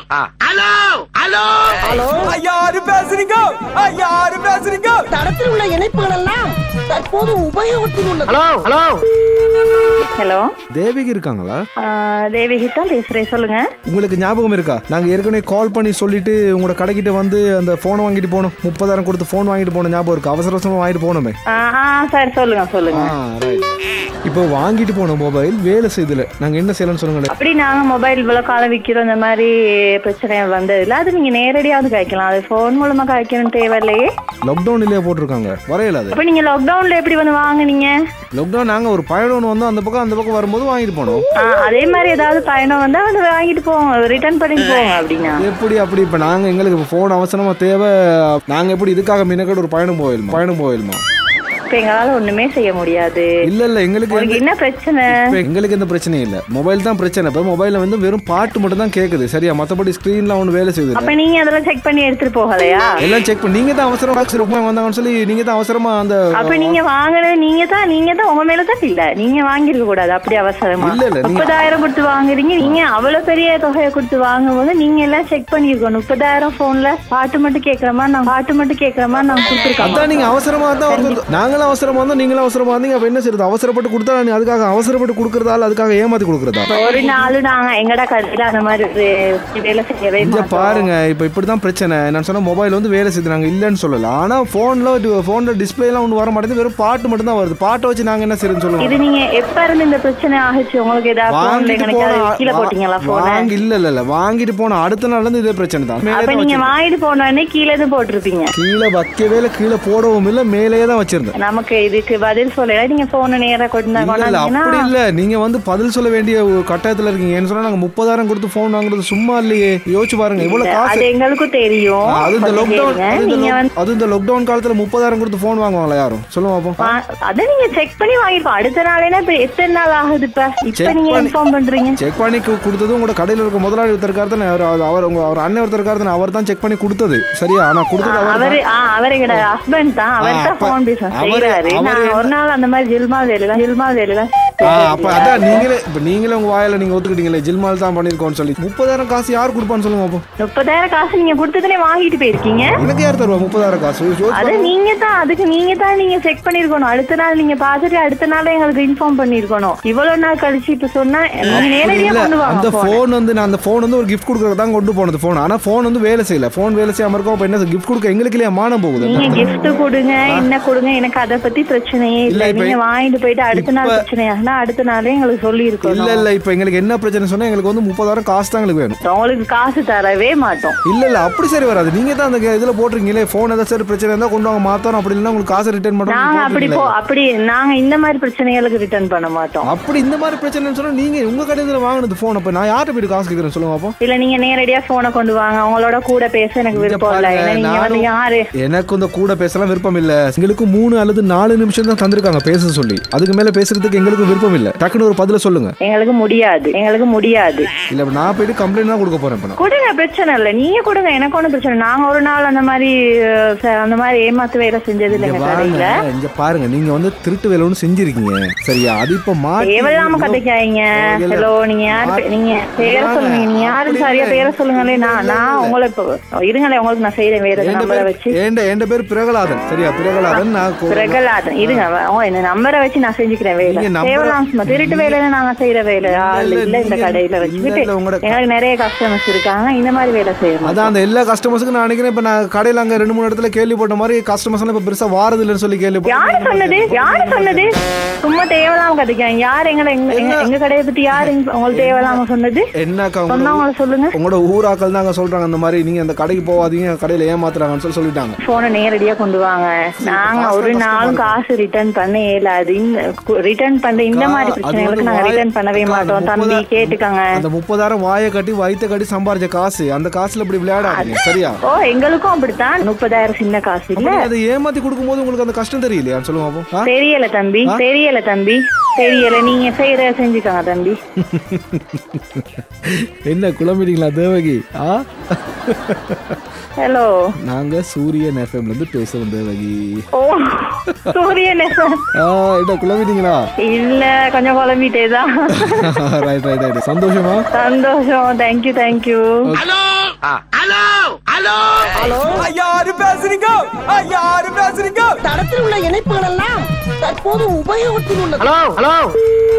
Hello hello hello யாரு பேசுறீங்க யாரு பேசுறீங்க தடத்தில் உள்ள இணைப்புகள் எல்லாம் தற்போது உபயோகத்தில் உள்ளது ஹலோ ஹலோ ஹலோ தேவிகி இருக்காங்களா தேவிகி தான் பேசுறேன் சொல்லுங்க உங்களுக்கு ஞாபகம் இருக்கா நாங்க ஏற்கனவே கால் பண்ணி சொல்லிட்டு உங்களோட கடைக்கிட்ட வந்து அந்த போன் வாங்கிட்டு போனோம் முப்பதாயிரம் கொடுத்து போன் வாங்கிட்டு போன ஞாபகம் இருக்கு அவசர அவசரமா வாங்கிட்டு போனோமே ஆ ஆ, சரி சொல்லுங்க சொல்லுங்க ஆ ரைட் இப்போ வாங்கிட்டு போன மொபைல் வேலை செய்தல நாங்க என்ன செய்யலாம்னு சொல்லுங்களேன் அப்படி நாங்க மொபைல் இவ்வளவு காலம் விற்கிறோம் இந்த மாதிரி பிரச்சனை வந்ததில்ல அது நீங்க நேரடியாவது காய்க்கலாம் அது ஃபோன் மூலமா காய்க்கணும் தேவையில்லையே லாக்டவுன் இல்லையா போட்டிருக்காங்க வரையல அது அப்ப நீங்க லாக்டவுன்ல எப்படி வந்து வாங்குனீங்க லாக்டவுன் நாங்க ஒரு பயணம் ஒன்று வந்தோம் அந்த பக்கம் அந்த பக்கம் வரும்போது வாங்கிட்டு போனோம் ஆ, அதே மாதிரி ஏதாவது பயணம் வந்தா வந்து வாங்கிட்டு போங்க ரிட்டர்ன் பண்ணிட்டு போங்க அப்படின்னா எப்படி அப்படி இப்போ நாங்க எங்களுக்கு ஃபோன் அவசரமா தேவை நாங்க எப்படி இதுக்காக மின்னக்கட ஒரு பயணம் போயிடுமா பயணம் போயிடுமா இப்ப எங்களால ஒண்ணுமே செய்ய முடியாது இல்ல இல்ல எங்களுக்கு உங்களுக்கு எந்த- என்ன பிரச்சனை இப்ப எங்களுக்கு எந்த பிரச்சனையும் இல்ல மொபைல் தான் பிரச்சனை இப்போ மொபைல்ல வந்து வெறும் பாட்டு மட்டும் தான் கேக்குது சரியா மத்தபடி ஸ்கிரீன்ல ஒன்று வேலை செய்யுது அப்ப நீங்க அதெல்லாம் செக் பண்ணி எடுத்துட்டு போகலையா எல்லாம் செக் பண்ணி நீங்க தான் அவசரமா சரி, உமா வந்தாங்கன்னு சொல்லி நீங்க தான் அவசரமா அந்த அப்ப நீங்க வாங்குறது நீங்க தான் நீங்க தான் உங்க மேல தான் இல்ல நீங்க வாங்கிருக்க கூடாது அப்படி அவசரமா இல்ல, இல்ல, நீங்க- முப்பதாயிரம் கொடுத்து வாங்குறீங்க நீங்க அவ்வளவு பெரிய தொகையை கொடுத்து வாங்கும்போது நீங்க எல்லாம் செக் பண்ணிருக்கணும் முப்பதாயிரம் போன்ல பாட்டு மட்டும் கேக்குற மாதிரி நான் பாட்டு மட்டும் கேக்குற மாதிரி நான் கொடுத்துருக்கோம் அதான் நீங்க அவசரமா தான் வந்து- நாங்களும் அவசரமா வந்தோம் நீங்களும் அவசரமா வந்தீங்க அப்ப என்ன செய்யுது அவசரப்பட்டு கொடுத்தா நீ அதுக்காக அவசரப்பட்டு கொடுக்கறதால அதுக்காக ஏமாத்தி கொடுக்கறதா ஒரு நாள் நாங்க எங்கடா கடையில அந்த மாதிரி ஒரு வேலை செய்யவே இங்க மாட்டோம். பாருங்க இப்ப இப்படிதான் பிரச்சனை நான் சொன்ன மொபைல் வந்து வேலை செய்யுது நாங்க இல்லைன்னு சொல்லல ஆனா போன்ல போன்ல டிஸ்பிளே எல்லாம் ஒன்று வர மாட்டேங்குது வெறும் பாட்டு மட்டும் தான் வருது பாட்டை வச்சு நாங்க என்ன செய்யறோம்னு சொல்லுவோம் இது நீங்க எப்ப இருந்து இந்த பிரச்சனை ஆகுச்சு உங்களுக்கு ஏதாவது போன்ல வாங்கிட்டு எனக்கு கீழே போட்டீங்களா போன போன வாங்கி இல்ல இல்ல இல்ல வாங்கிட்டு போன அடுத்த நாள்ல இருந்து இதே பிரச்சனை தான் மேலே அப்ப தான் நீங்க வச்சிருந்தேன். வாங்கிட்டு போனோடனே கீழே இருந்து போட்டிருப்பீங்க கீழே வைக்கவே இல்லை கீழே போடவும் இல்லை மேலேயே தான் வச்சிருந்தேன் நமக்கு இதுக்கு பதில் சொல்லல நீங்க போன நேரா கொண்டு இல்ல இல்ல கொண்டாந்தீங்கன்னா அப்படி இல்ல நீங்க வந்து பதில் சொல்ல வேண்டிய ஒரு கட்டாயத்துல இருக்கீங்க ஏன்னு சொன்னா நாங்க முப்பதாயிரம் கொடுத்து போன் வாங்குறது சும்மா இல்லையே யோசிச்சு பாருங்க இவ்வளவு அது காசு எங்களுக்கும் தெரியும் ஆ, அது இந்த கொஞ்சம் லாக்டவுன் கேளுங்க. அது இந்த நீங்க lock- வந்து அது இந்த லாக்டவுன் காலத்துல முப்பதாயிரம் கொடுத்து போன் வாங்குவாங்களா யாரும் சொல்லுங்க பாப்போம் வா- அத நீங்க செக் பண்ணி வாங்கிருக்கோம் அடுத்த நாளேனா இப்ப எத்தனை நாள் ஆகுது இப்ப இப்ப Check நீங்க பண்ணி- இன்ஃபார்ம் பண்றீங்க செக் பண்ணி கு- கொடுத்தது உங்களோட கடையில இருக்க முதலாளி ஒருத்தர் இருக்காரு தானே அவர் அவர் அவர் உங்க அவர் அண்ணன் ஒருத்தர் இருக்காரு தானே அவர் தான் செக் பண்ணி கொடுத்தது சரியா ஆனா கொடுத்தது அவர் அவரு ஆ, அவரு எங்கட ஹஸ்பண்ட் தான் அவர் தான் அப்ப- போன் பிசினஸ் அவரு- செய்யறாரு அவரு நான் என்ன- ஒரு நாள் அந்த மாதிரி ஜில்மா வேலையில ஜில்மா வேலையில ஆ, அப்ப அதான் நீங்களே இப்ப நீங்களே உங்க வாயில நீங்க ஒத்துக்கிட்டீங்களே ஜில்மால் தான் பண்ணிருக்கோம்னு சொல்லி முப்பதாயிரம் காசு யார் கொடுப்பான்னு சொல்லுங்க பாப்போம் முப்பதாயிரம் காசு நீங்க கொடுத்ததுனே வாங்கிட்டு போயிருக்கீங்க எனக்கு யார் தருவா முப்பதாயிரம் காசு யோசிச்சு அது பாருங்க. நீங்க தான் அதுக்கு நீங்க தான் நீங்க செக் பண்ணிருக்கணும் அடுத்த நாள் நீங்க பாத்துட்டு அடுத்த நாள் எங்களுக்கு இன்ஃபார்ம் பண்ணிருக்கணும் இவ்வளவு நாள் கழிச்சு இப்ப சொன்னா நீங்க அப்படி நேரடியா இல்ல கொண்டு அந்த வாங்க phone. போன் வந்து நான் அந்த போன் வந்து ஒரு கிஃப்ட் கொடுக்கறது தான் கொண்டு போனது போன் ஆனா போன் வந்து வேலை செய்யல போன் வேலை செய்யாம இருக்கோம் அப்ப என்ன கிஃப்ட் கொடுக்க எங்களுக்கு இல்லையா மானம் போகுது நீங்க gift கொடுங்க என்ன கொடுங்க எனக்கு அத பத்தி பிரச்சனையே இல்ல, இல்ல இப்ப- நீங்க வாங்கிட்டு போயிட்டு அடுத்த நாள் இப்ப- பிரச்சனையானா அடுத்த நாளே எங்களுக்கு சொல்லி இல்ல இருக்கணும் இல்ல இப்ப எங்களுக்கு என்ன பிரச்சனை சொன்னா எங்களுக்கு வந்து முப்பதாயிரம் காசு தான் எங்களுக்கு வேணும் உங்களுக்கு காசு தரவே மாட்டோம் இல்ல இல்ல அப்படி சரி வராது நீங்க தான் அந்த இதுல போட்டிருக்கீங்களே போன் ஏதாவது சரி பிரச்சனை இருந்தா கொண்டு வாங்க மாத்தோம் அப்படி இல்லைன்னா உங்களுக்கு காசு ரிட்டர்ன் நாங்க அப்படி போ பண்ணுறோம் அப்படி நாங்க இந்த மாதிரி பிரச்சனைகளுக்கு ரிட்டர்ன் பண்ண மாட்டோம் அப்படி இந்த மாதிரி பிரச்சனைன்னு சொன்னா நீங்க உங்க கடையில வாங்கினது போன் அப்ப நான் யார்கிட்ட போயிட்டு காசு கேட்கறேன் சொல்லுங்க அப்போ இல்ல நீங்க நேரடியா போனை கொண்டு வாங்க உங்களோட கூட பேச எனக்கு இங்க விருப்பம் இல்ல பாருங்க, ஏன்னா நீங்க வந்து நானும் யாரு எனக்கு இந்த கூட பேசலாம் விருப்பம் இல்ல எங்களுக்கு மூணு அல்லது நாலு நிமிஷம் தான் தந்திருக்காங்க பேச சொல்லி அதுக்கு மேல பேசுறதுக்கு எங்களுக்கு விருப்பம் இல்ல டக்குன்னு ஒரு பதில சொல்லுங்க எங்களுக்கு முடியாது எங்களுக்கு முடியாது இல்ல இப்ப நான் போயிட்டு கம்ப்ளைண்ட் தான் கொடுக்க போறேன் இப்ப நான் கொடுங்க பிரச்சனை இல்ல நீங்க கொடுங்க எனக்கு ஒண்ணும் பிரச்சனை இல்ல. நாங்க ஒரு நாள் அந்த மாதிரி அஹ், ச- அந்த மாதிரி ஏமாத்து வேலை செஞ்சது இங்க இல்லைங்க வாங்க கடையில இங்க பாருங்க நீங்க வந்து திருட்டு வேலை ஒன்று செஞ்சிருக்கீங்க சரியா அது இப்ப மாட்டி தேவையில்லாம கதைக்காதீங்க இல்ல. ஹலோ நீங்க யாரு பே- நீங்க பேரை வாங்க. சொல்லுங்க நீங்க யாரும் அப்படி சரியா இல்ல. பேரை சொல்லுங்களே நான் நான் உங்களை இப்போ இருங்களே உங்களுக்கு நான் செய்யறேன் வேற என் நம்பரை பேர் வச்சு என் என் பேர் பிரகலாதன் சரியா பிரகலாதன் நான் கோ- பிரகலாதன் இருங்க வ- ஓ இந்த நம்பரை வச்சு நான் செஞ்சுக்கிறேன் வேலை நீங்க number- தேவலாம் சும்மா திருட்டு வேலையில நாங்க செய்யற வேலை ஆள் இல்ல, இல்ல இந்த நீங்க- கடையில இல்ல, வச்சுக்கிட்டு இல்ல, உங்களோட- எங்களுக்கு நிறைய கஸ்டமர்ஸ் இருக்காங்க இந்த மாதிரி வேலை செய்யணும் அதான் அந்த எல்லா கஸ்டமர்ஸுக்கும் நான் நினைக்கிறேன் இப்ப நான் கடையில அங்க ரெண்டு மூணு இடத்துல கேள்விப்பட்ட மாதிரி கஸ்டமர்ஸ் எல்லாம் இப்ப பெருசா வாரது இல்லைன்னு சொல்லி யாரு கேள்விப்பட்டேன் சொன்னது யாரு சொன்னது சும்மா தேவலாம கதைக்காங்க யார் எங்களை எங்க எங்க- எங்க கடையை பத்தி யாரு இங்க- உங்களுக்கு தேவலாம சொன்னது என்னக்கா உங்களோட சொன்னவங்கள சொல்லுங்க உங்களோட ஊராக்கள் தான் அங்க சொல்றாங்க அந்த மாதிரி நீங்க அந்த கடைக்கு போகாதீங்க கடையில ஏமாத்துறாங்கன்னு சொல்லி சொல்லிட்டாங்க போனை நேரடியா கொண்டு வாங்க நாங்க காசு ஒரு தான் நாளும் கஷ்டமா காசு ரிட்டர்ன் பண்ண இயலாது ரிட்டர்ன் பண்ற இந்த அக்கா, மாதிரி அது பிரச்சனைகளுக்கு வந்து நாங்க வாய- ரிட்டர்ன் பண்ணவே அக்கா, அந்த மாட்டோம் தம்பி முப்பதா- கேட்டுக்கங்க அந்த முப்பதாயிரம் வாயை கட்டி வயிற்ற கட்டி சம்பாரிச்ச காசு அந்த காசுல இப்படி விளையாடாதீங்க சரியா ஓ எங்களுக்கும் அப்படித்தான் முப்பதாயிரம் சின்ன காசு அப்ப இல்ல நீங்க அதை ஏமாத்தி கொடுக்கும்போது உங்களுக்கு அந்த கஷ்டம் தெரியலையா சொல்லுங்க அப்போ ஆ? தெரியல தம்பி தெரியல தம்பி தெரியல நீங்க செய்யற செஞ்சுக்கோங்க தம்பி என்ன குழம்பிட்டீங்களா தேவகி ஆ ஹலோ நாங்க சூரியன் எஃப்எம்ல இருந்து பேச வந்தது வகி ஓ சூரியன் FM. ஆ, என்ன குழம்பிட்டீங்களா இல்ல கொஞ்சம் குழம்பிட்டேதான் ரைட் ரைட் ரைட் சந்தோஷமா சந்தோஷம் தேங்க்யூ தேங்க்யூ யாரு பேசுறீங்க ஆ, யாரு பேசுறீங்க தடத்தில் உள்ள இணைப்புகள் எல்லாம் தற்போது உபயோகத்தில் உள்ளது